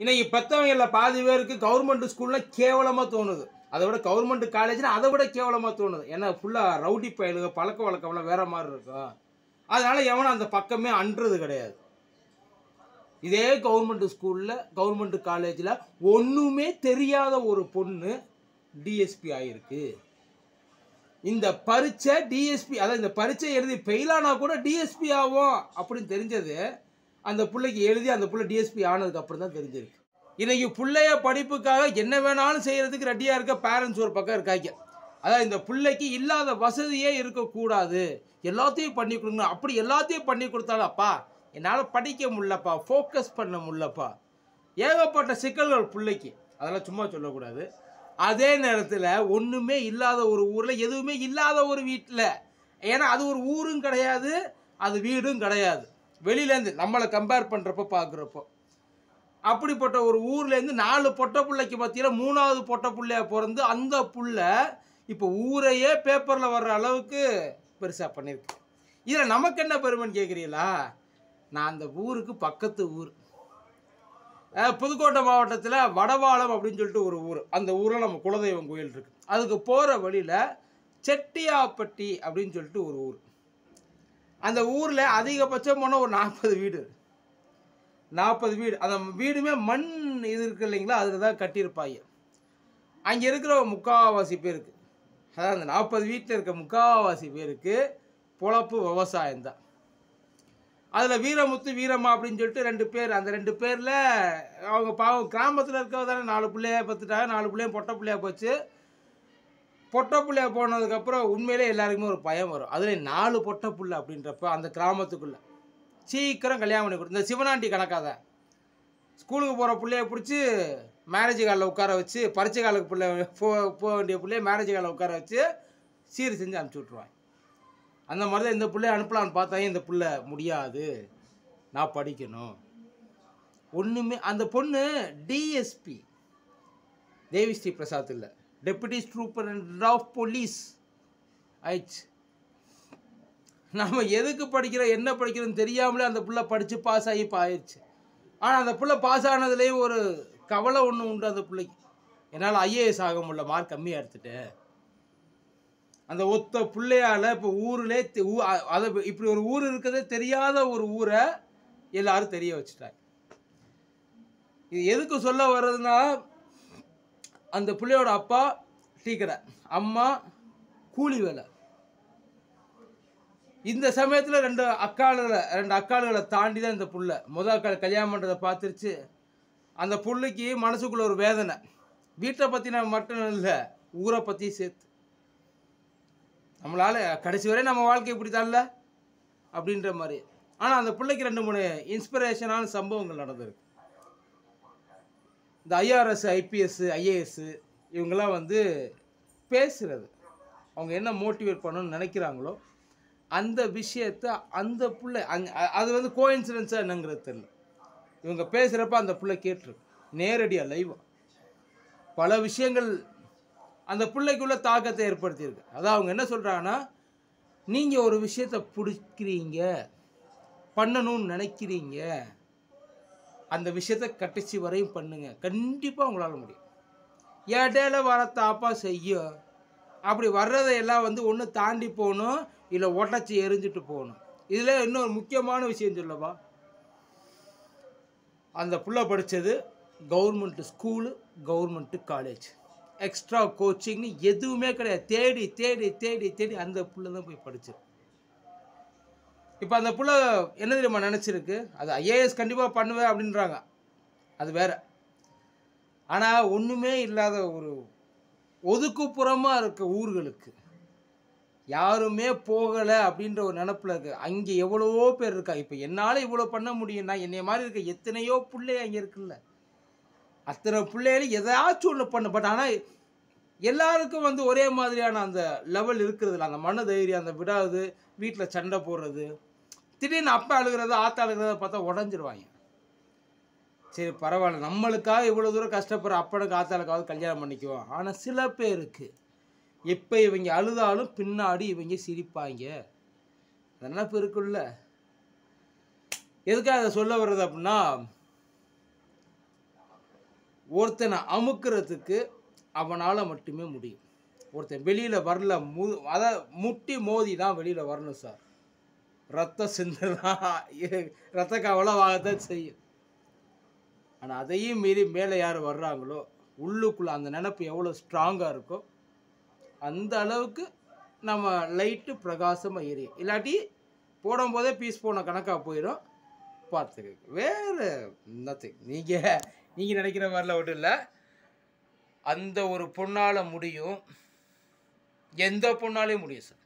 இன்னைக்கு பெற்றவங்களில் பாதி பேருக்கு கவர்மெண்ட் ஸ்கூலில் கேவலமாக தோணுது அதை விட கவர்மெண்ட் காலேஜ்னா அதை விட கேவலமாக தோணுது ஏன்னா ஃபுல்லாக ரவுடி பயலுக பழக்க வழக்கம்லாம் வேற மாதிரி இருக்கும் அதனால எவனும் அந்த பக்கமே அன்றது கிடையாது இதே கவர்மெண்ட் ஸ்கூலில் கவர்மெண்ட் காலேஜில் ஒன்றுமே தெரியாத ஒரு பொண்ணு டிஎஸ்பி ஆகிருக்கு இந்த பரீட்சை டிஎஸ்பி அதாவது இந்த பரீட்சை எழுதி ஃபெயிலானா கூட டிஎஸ்பி ஆகும் அப்படின்னு தெரிஞ்சது அந்த பிள்ளைக்கு எழுதி அந்த பிள்ளை டிஎஸ்பி ஆனதுக்கு அப்புறம் தான் தெரிஞ்சிருக்கு இன்னைக்கு பிள்ளைய படிப்புக்காக என்ன வேணாலும் செய்யறதுக்கு ரெடியாக இருக்க பேரண்ட்ஸ் ஒரு பக்கம் இருக்காங்க அதான் இந்த பிள்ளைக்கு இல்லாத வசதியே இருக்கக்கூடாது எல்லாத்தையும் பண்ணி கொடுக்கணும் அப்படி எல்லாத்தையும் பண்ணி கொடுத்தாலும் அப்பா என்னால் படிக்க முடியலப்பா ஃபோக்கஸ் பண்ண முடியலப்பா ஏகப்பட்ட சிக்கல்கள் பிள்ளைக்கு அதெல்லாம் சும்மா சொல்லக்கூடாது அதே நேரத்தில் ஒன்றுமே இல்லாத ஒரு ஊரில் எதுவுமே இல்லாத ஒரு வீட்டில் ஏன்னா அது ஒரு ஊரும் கிடையாது அது வீடும் கிடையாது வெளியிலேருந்து நம்மளை கம்பேர் பண்ணுறப்ப பார்க்குறப்போ அப்படிப்பட்ட ஒரு ஊர்லேருந்து நாலு பொட்டை பிள்ளைக்கு மத்தியில் மூணாவது பொட்டை பிள்ளையா பிறந்து அந்த புள்ள இப்போ ஊரையே பேப்பரில் வர்ற அளவுக்கு பெருசாக பண்ணியிருக்கு இதில் நமக்கு என்ன பெருமைன்னு கேட்குறீங்களா நான் அந்த ஊருக்கு பக்கத்து ஊர் அஹ் புதுக்கோட்டை மாவட்டத்தில் வடவாளம் அப்படின்னு சொல்லிட்டு ஒரு ஊர் அந்த ஊரில் நம்ம குலதெய்வம் கோயில் இருக்கு அதுக்கு போகிற வழியில் செட்டியாப்பட்டி அப்படின்னு சொல்லிட்டு ஒரு ஊர் அந்த ஊரில் அதிகபட்சம் போனால் ஒரு நாற்பது வீடு நாற்பது வீடு அந்த வீடுமே மண் இது இருக்கு இல்லைங்களா அதில் தான் கட்டியிருப்பாங்க அங்கே இருக்கிற முக்காவாசி பேருக்கு அதாவது அந்த நாற்பது வீட்டில் இருக்க முக்காவாசி பேருக்கு பொழப்பு விவசாயம் தான் அதில் வீரமுத்து வீரம்மா அப்படின்னு சொல்லிட்டு ரெண்டு பேர் அந்த ரெண்டு பேரில் அவங்க பாவம் கிராமத்தில் இருக்கவங்க தானே நாலு பிள்ளையா பத்துட்டாங்க நாலு பிள்ளையும் பொட்டை பிள்ளையா போச்சு பொட்டை பிள்ளையா போனதுக்கப்புறம் உண்மையிலே எல்லாருக்குமே ஒரு பயம் வரும் அதில் நாலு பொட்டை புள்ள அப்படின்றப்ப அந்த கிராமத்துக்குள்ளே சீக்கிரம் கல்யாணம் பண்ணி கொடு இந்த சிவனாண்டி கணக்காக தான் ஸ்கூலுக்கு போகிற பிள்ளைய பிடிச்சி மேரேஜ் காலில் உட்கார வச்சு பரிச்சை காலுக்கு பிள்ளை போ போக வேண்டிய பிள்ளைய மேரேஜ் காலில் உட்கார வச்சு சீர் செஞ்சு அனுப்பிச்சி விட்ருவாங்க அந்த மாதிரி தான் இந்த பிள்ளைய அனுப்பலான்னு பார்த்தா இந்த பிள்ளை முடியாது நான் படிக்கணும் ஒன்றுமே அந்த பொண்ணு டிஎஸ்பி தேவி ஸ்ரீ பிரசாத் இல்லை டெபுட்டி சூப்பரண்ட் ஆஃப் போலீஸ் ஆயிடுச்சு நம்ம எதுக்கு படிக்கிறோம் என்ன படிக்கிறோம்னு தெரியாமலே அந்த புள்ள படித்து பாஸ் ஆகி இப்போ ஆயிடுச்சு ஆனால் அந்த புள்ள பாஸ் ஆனதுலேயும் ஒரு கவலை ஒன்று உண்டு அந்த பிள்ளைக்கு என்னால் ஐஏஎஸ் ஆக முடியல மார்க் கம்மியாக எடுத்துட்டேன் அந்த ஒத்த பிள்ளையால் இப்போ ஊரிலே தெ- ஊ- அ- அதை இப்படி ஒரு ஊர் இருக்கிறதே தெரியாத ஒரு ஊரை எல்லாரும் தெரிய வச்சுட்டாங்க இது எதுக்கு சொல்ல வர்றதுன்னா அந்த பிள்ளையோட அப்பா டீ கடை அம்மா கூலி வேலை இந்த சமயத்தில் ரெண்டு அக்காளுகளை ரெண்டு அக்காளுகளை தாண்டி தான் இந்த புள்ள முத அக்காள் கல்யாணம் பண்ணுறதை பார்த்துருச்சு அந்த புள்ளைக்கு மனசுக்குள்ள ஒரு வேதனை வீட்டை பற்றின மட்டும் இல்லை ஊரை பற்றியும் சேர்த்து நம்மளால் கடைசி வரை நம்ம வாழ்க்கை இப்படி தான்ல அப்படின்ற மாதிரி ஆனால் அந்த பிள்ளைக்கு ரெண்டு மூணு இன்ஸ்பிரேஷனான சம்பவங்கள் நடந்திருக்கு இந்த ஐஆர்எஸ் ஐபிஎஸ் ஐஏஎஸ் இவங்கெல்லாம் வந்து பேசுகிறது அவங்க என்ன மோட்டிவேட் பண்ணணும்னு நினைக்கிறாங்களோ அந்த விஷயத்த அந்த புள்ள அங்க அ- அது வந்து கோயின்சிடென்ஸாக என்னங்கிறது தெரியல இவங்க பேசுகிறப்ப அந்த புள்ள கேட்டிருக்கு நேரடியாக லைவாக பல விஷயங்கள் அந்த பிள்ளைக்குள்ள தாக்கத்தை ஏற்படுத்தியிருக்கு அதான் அவங்க என்ன சொல்கிறாங்கன்னா நீங்கள் ஒரு விஷயத்தை பிடிக்கிறீங்க பண்ணணும்னு நினைக்கிறீங்க அந்த விஷயத்தை கட்டிச்சு வரையும் பண்ணுங்க கண்டிப்பாக உங்களால் முடியும் இடையில வர தாப்பா செய்யும் அப்படி வர்றதையெல்லாம் வந்து ஒன்று தாண்டி போகணும் இல்லை உடச்சி எரிஞ்சிட்டு போகணும் இதில் இன்னொரு முக்கியமான விஷயம் சொல்லவா அந்த புள்ள படித்தது government school government college extra கோச்சிங்னு எதுவுமே கிடையாது தேடி தேடி தேடி தேடி அந்த புள்ள தான் போய் படிச்சு இப்போ அந்த புள்ள என்ன தெரியுமா நினச்சிருக்கு அது ஐஏஎஸ் கண்டிப்பாக பண்ணுவேன் அப்படின்றாங்க அது வேற ஆனால் ஒன்றுமே இல்லாத ஒரு ஒதுக்குப்புறமாக இருக்க ஊர்களுக்கு யாருமே போகலை அப்படின்ற ஒரு நினப்பில் இருக்கு அங்கே எவ்வளவோ பேர் இருக்கா இப்போ என்னால் இவ்வளோ பண்ண முடியும்னா என்னைய மாதிரி இருக்க எத்தனையோ பிள்ளை அங்கே இருக்குல்ல அத்தனை பிள்ளைகளும் எதாச்சும் ஒன்று பண்ண பட் ஆனால் எல்லாருக்கும் வந்து ஒரே மாதிரியான அந்த லெவல் இருக்கிறதுல அந்த மன தைரியம் அந்த விடாது வீட்டில் சண்டை போடுறது திடீர்னு அப்பா அழுகிறத ஆத்தா அழுகிறத பார்த்தா உடஞ்சிருவாங்க சரி பரவாயில்ல நம்மளுக்காக இவ்வளோ தூரம் கஷ்டப்படுற அப்பனுக்கு ஆத்தாளுக்காவது கல்யாணம் பண்ணிக்குவோம் ஆனால் சில பேருக்கு எப்போ இவங்க அழுதாலும் பின்னாடி இவங்க சிரிப்பாங்க அந்த நினப்பு இருக்குல்ல எதுக்காக அதை சொல்ல வர்றது அப்படின்னா ஒருத்தனை அமுக்கிறதுக்கு அவனால் மட்டுமே முடியும் ஒருத்தன் வெளியில் வரல மு அதாவது முட்டி மோதி தான் வெளியில் வரணும் சார் ரத்தம் சிந்தலாம் ரத்த கவலை வாங்கத்தான் செய்யும் ஆனால் அதையும் மீறி மேலே யார் வர்றாங்களோ உள்ளுக்குள்ளே அந்த நினப்பு எவ்வளோ ஸ்ட்ராங்காக இருக்கோ அந்த அளவுக்கு நம்ம லைட்டு பிரகாசமாக எரியும் இல்லாட்டி போடும்போதே பீஸ் போன கணக்காக போயிடும் பார்த்துக்க வேறு நத்திங் நீங்கள் நீங்கள் நினைக்கிற மாதிரிலாம் ஒன்றும் இல்லை அந்த ஒரு பொண்ணால் முடியும் எந்த பொண்ணாலையும் முடியும் சார்